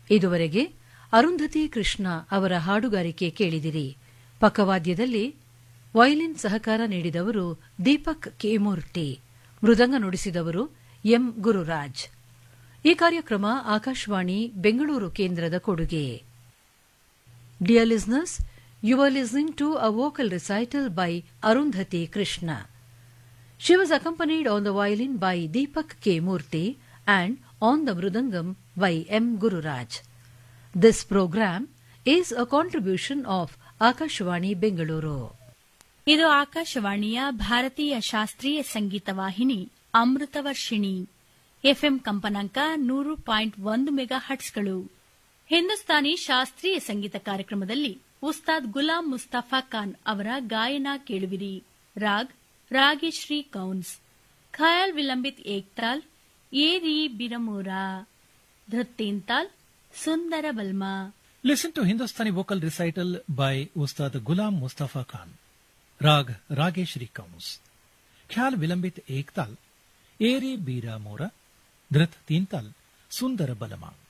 ಇದುವರೆಗೆ ಅರುಂಧತಿ ಕೃಷ್ಣ ಅವರ ಹಾಡುಗಾರಿಕೆ ಕೇಳಿದಿರಿ ಪಕ್ಕವಾದ್ಯದಲ್ಲಿ ವಯಲಿನ್ ಸಹಕಾರ ನೀಡಿದವರು ದೀಪಕ್ ಕೇಮೂರ್ತಿ ಮೃದಂಗ ನುಡಿಸಿದವರು ಎಂ ಗುರುರಾಜ್ ಈ ಕಾರ್ಯಕ್ರಮ ಆಕಾಶವಾಣಿ ಬೆಂಗಳೂರು ಕೇಂದ್ರದ ಕೊಡುಗೆ dear listeners you are listening to a vocal recital by Arundhati Krishna She was accompanied on the violin by Deepak K. Murthy and on the mridangam by M. Gururaj. This program is a contribution of Akashvani Bengaluru. ಇದು ಆಕಾಶವಾಣಿಯ ಭಾರತೀಯ ಶಾಸ್ತ್ರೀಯ ಸಂಗೀತ ವಾಹಿನಿ Amritavarshini FM ಕಂಪನಾಂಕ ನೂರು point ಒಂದು mega ಹಟ್ಸ್ಗಳು Hindustani ಶಾಸ್ತ್ರೀಯ ಸಂಗೀತ ಕಾರ್ಯಕ್ರಮದಲ್ಲಿ ಉಸ್ತಾದ್ ಗುಲಾಂ ಮುಸ್ತಫಾ ಖಾನ್ ಅವರ ಗಾಯನ ಕೇಳುವಿರಿ ರಾಗ್ ರಾಗೇಶ್ರೀ ಕೌನ್ಸ್ ಖಯಾಲ್ ವಿಲಂಬಿತ್ ಏಕ್ತಾಲ್ ಏರಿ ಬಿರಮೂರಾ ಧೃತ್ತೇಂತಾಲ್ ಸುಂದರ ಬಲ್ಮಾ Listen to Hindustani vocal recital by Ustad Ghulam Mustafa Khan. Rag Rageshri Kaus. Khyal Vilambit Ektal. Eri Bira Mora. Dhrit Tintal. Sundara Balama.